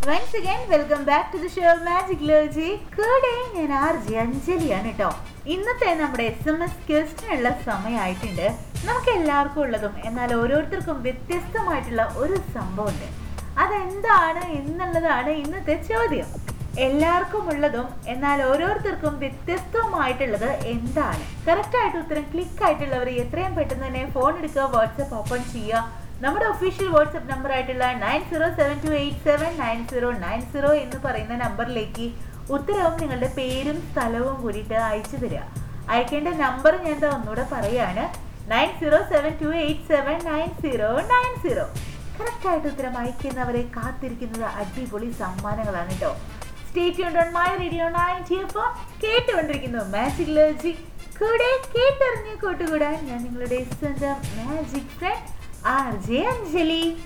once again welcome back to the show magic ലോജി കൂടെ ഞാൻ ആർ ജി അഞ്ജലിയാണ് കേട്ടോ ഇന്നത്തെ നമ്മുടെ എസ് എം എസ് ക്വസ്റ്റിനുള്ള സമയമായിട്ടുണ്ട് നമുക്ക് എല്ലാവർക്കും ഉള്ളതും എന്നാൽ ഓരോരുത്തർക്കും വ്യത്യസ്തമായിട്ടുള്ള ഒരു സംഭവമുണ്ട് അതെന്താണ് എന്നുള്ളതാണ് ഇന്നത്തെ ചോദ്യം എല്ലാവർക്കും ഉള്ളതും എന്നാൽ ഓരോരുത്തർക്കും വ്യത്യസ്തവുമായിട്ടുള്ളത് എന്താണ് കറക്റ്റ് ആയിട്ട് ഉത്തരം ക്ലിക്ക് ആയിട്ടുള്ളവർ എത്രയും പെട്ടെന്ന് തന്നെ ഫോൺ എടുക്കുക വാട്സപ്പ് ഓപ്പൺ ചെയ്യുക നമ്മുടെ ഒഫീഷ്യൽ വാട്സപ്പ് നമ്പർ ആയിട്ടുള്ള nine zero seven two eight seven nine zero nine zero എന്ന് പറയുന്ന നമ്പറിലേക്ക് ഉത്തരവും നിങ്ങളുടെ പേരും സ്ഥലവും കൂടിയിട്ട് അയച്ചു തരിക അയക്കേണ്ട നമ്പർ ഞാൻ ദാ ഒന്നുകൂടെ പറയാണ് nine zero seven two eight seven nine zero nine zero correct ആയിട്ട് ഉത്തരം അയക്കുന്നവരെ കാത്തിരിക്കുന്നത് അടിപൊളി സമ്മാനങ്ങളാണ് കേട്ടോ state on my radio ninety F കേട്ടുകൊണ്ടിരിക്കുന്നു മാജിക് ലോജി കൂടെ കേട്ടറിഞ്ഞ് കൂട്ടുകൂടാൻ ഞാൻ നിങ്ങളുടെ സ്വന്തം magic friend R J Anjali